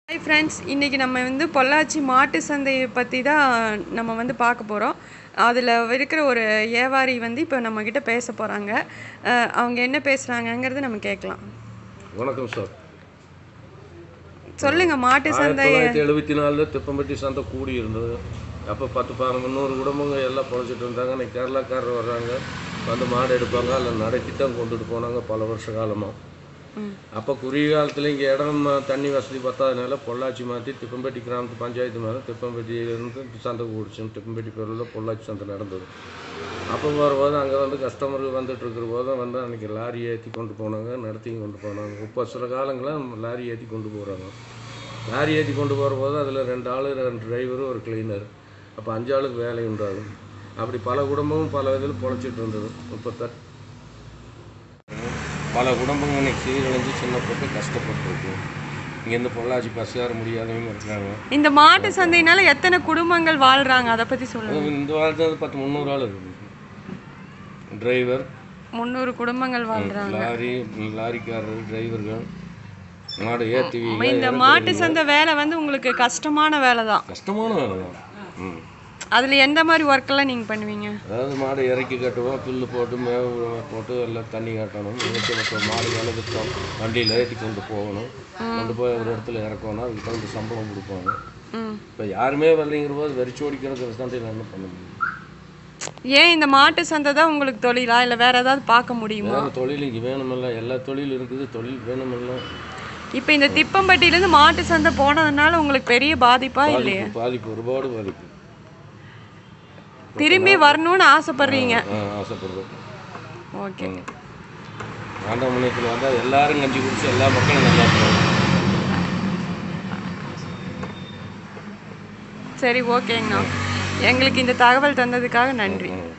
Hi friends இன்றைக்கி நம்ம வந்து பொள்ளாச்சி மாட்டு சந்தையை பற்றி தான் நம்ம வந்து பார்க்க போகிறோம் அதில் இருக்கிற ஒரு வியாபாரி வந்து இப்போ நம்மக்கிட்ட பேச போகிறாங்க அவங்க என்ன பேசுகிறாங்கங்கிறது நம்ம கேட்கலாம் வணக்கம் சார் சொல்லுங்கள் மாட்டு ஆயிரத்தி சந்தை தொள்ளாயிரத்தி எழுபத்தி நாலில் திப்பம்பட்டி சந்தை கூடி இருந்தது அப்போ பத்து பதினொன்று நூறு குடும்பங்க எல்லாம் பொழைச்சிட்டு இருந்தாங்க இன்னைக்கு கேரளாக்காரர் வர்றாங்க வந்து மாடு எடுப்பாங்க அதில் நடத்தி தான் கொண்டுட்டு போனாங்க பல வருஷ காலமாக ம். அப்போ குறுகிய காலத்தில் இங்கே இடம் ம- தண்ணி வசதி பத்தாதனால பொள்ளாச்சி மாற்றி திப்பம்பட்டி கிராமத்து பஞ்சாயத்து மேலே திப்பம்பட்டியிலேருந்து சந்தை கூடிச்சு திப்பம்பட்டி பேரில் பொள்ளாச்சி சந்தை நடந்தது அப்போ வரும்போது அங்கே வந்து கஸ்டமர் வந்துட்டு இருக்கிற போது வந்து அன்றைக்கி லாரி ஏற்றி கொண்டு போனாங்க நடத்தியும் கொண்டு போனாங்க இப்போ சில காலங்களில் லாரி ஏற்றி கொண்டு போகிறாங்க லாரி ஏற்றி கொண்டு போகிற போது அதில் ரெண்டு ஆள் ரெண்டு டிரைவரு ஒரு கிளீனர் அப்போ அஞ்சு ஆளுக்கு வேலை உண்டாகும் அப்படி பல குடும்பமும் பல இதில் பொழைச்சிட்டு இருந்தது இப்போ த பல குடும்பங்கள் இன்னைக்கு சீரழிஞ்சு சின்ன போட்டு கஷ்டப்பட்டுருக்கு இங்கேருந்து பொள்ளாச்சி பஸ் ஏற முடியாதவங்க இருக்காங்க இந்த மாட்டு சந்தையினால எத்தனை குடும்பங்கள் வாழ்கிறாங்க அதை பற்றி சொல்லுங்கள் அதுவும் இந்த வாரத்தில் பத்து முந்நூறு ஆள் இருக்குது டிரைவர் முந்நூறு குடும்பங்கள் வாழ்கிறாங்க லாரி லாரிக்காரர் டிரைவர்கள் மாடு ஏற்றி இந்த மாட்டு சந்தை வேலை வந்து உங்களுக்கு கஷ்டமான வேலை தான் கஷ்டமான வேலை தான் ம் அதில் எந்த மாதிரி ஒர்க்கெல்லாம் நீங்கள் பண்ணுவீங்க அதாவது மாடு இறக்கி கட்டுவோம் புல்லு போட்டு மேவு போட்டு எல்லாம் தண்ணி காட்டணும் ஏற்றி மற்ற மாடு வேலை விற்றோம் வண்டியில் ஏற்றி கொண்டு போகணும் கொண்டு போய் ஒரு இடத்துல இறக்கணும் அதுக்கு தகுந்த சம்பளம் கொடுப்பாங்க ம் இப்போ யாருமே வரலைங்கிற போது வெறிச்சோடி கிடக்கிற சந்தையில் என்ன பண்ண முடியும் ஏன் இந்த மாட்டு சந்தை தான் உங்களுக்கு தொழிலா இல்லை வேற ஏதாவது பார்க்க முடியுமா வேறு தொழில் இங்கே வேணுமில்ல எல்லா தொழில் இருக்குது தொழில் வேணுமில்ல இப்போ இந்த திப்பம்பட்டியிலேருந்து மாட்டு சந்தை போனதுனால உங்களுக்கு பெரிய பாதிப்பா இல்லையா பாதிப்பு பாதிப்பு ஒருபாடு பாதிப்பு திரும்பி வரணும்னு ஆசைப்படுறீங்க ஆ, ஆசைப்படுறோம் ஓகே ஆண்டவமணியத்தில் வந்தால் எல்லாரும் கஞ்சி குடிச்சு எல்லா மக்களும் நல்லா இருப்பாங்க சரி ஓகேங்கண்ணா எங்களுக்கு இந்த தகவல் தந்ததுக்காக நன்றி ம்.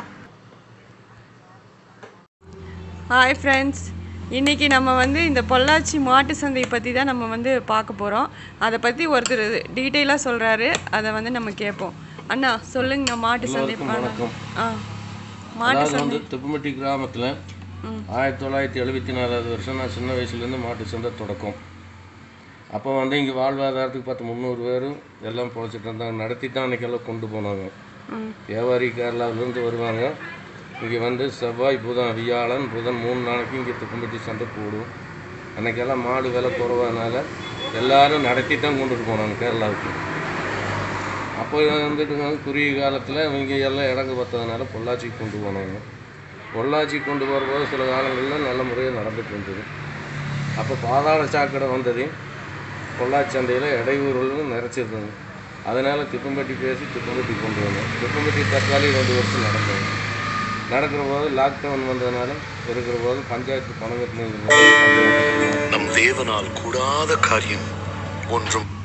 ஹாய் ஃப்ரெண்ட்ஸ் இன்றைக்கி நம்ம வந்து இந்த பொள்ளாச்சி மாட்டு சந்தை பற்றி தான் நம்ம வந்து பார்க்க போகிறோம் அதை பற்றி ஒருத்தர் டீட்டெயிலாக சொல்கிறாரு அதை வந்து நம்ம கேட்போம் அண்ணா சொல்லுங்க மாட்டு சந்தை எல்லாருக்கும் பா- வணக்கம் ஆ மாட்டு அதாவது வந்து திப்புமட்டி கிராமத்தில் ஆயிரத்தி தொள்ளாயிரத்தி எழுபத்தி நாலாவது வருஷம் நான் சின்ன வயசுலேருந்து மாட்டு சந்தை தொடக்கம் அப்போ வந்து இங்கே வாழ்வாதாரத்துக்கு பத்து முந்நூறு பேரும் எல்லாம் பொழைச்சிட்டு இருந்தாங்க நடத்தி தான் அன்றைக்கெல்லாம் கொண்டு போனாங்க ம் வியாபாரி கேரளாவிலேருந்து வருவாங்க இங்கே வந்து செவ்வாய் புதன் வியாழன் புதன் மூணு நாளைக்கு இங்கே திப்பம்பட்டி சந்தை கூடும் அன்றைக்கெல்லாம் மாடு விலை குறைவாதனால எல்லாரும் நடத்தி தான் கொண்டுட்டு போனாங்க கேரளாவுக்கு அப்போ வந்துட்டு வந்து குறுகிய காலத்தில் இவங்க எல்லாம் இடங்கு பார்த்ததுனால பொள்ளாச்சிக்கு கொண்டு போனாங்க பொள்ளாச்சிக்கு கொண்டு போகிறபோது சில காலங்களில் நல்ல முறையில் நடந்துட்டு இருந்தது அப்போ பாதாள சாக்கடை வந்தது பொள்ளாச்சி சந்தையில் இடையூறுகளும் நிறைச்சிருந்தது அதனால் திப்பம்பட்டி பேசி திப்பம்பட்டி கொண்டு வந்தோம் திப்பம்பட்டி தற்காலிக ரெண்டு வருஷம் நடந்தது நடக்கிற போது லாக்டவுன் வந்ததுனால இருக்கிற போது பஞ்சாயத்து பணம் கட்டணுங்கிற போது பஞ்சாயத்து நம் தேவனால் கூடாத காரியம் ஒன்றும்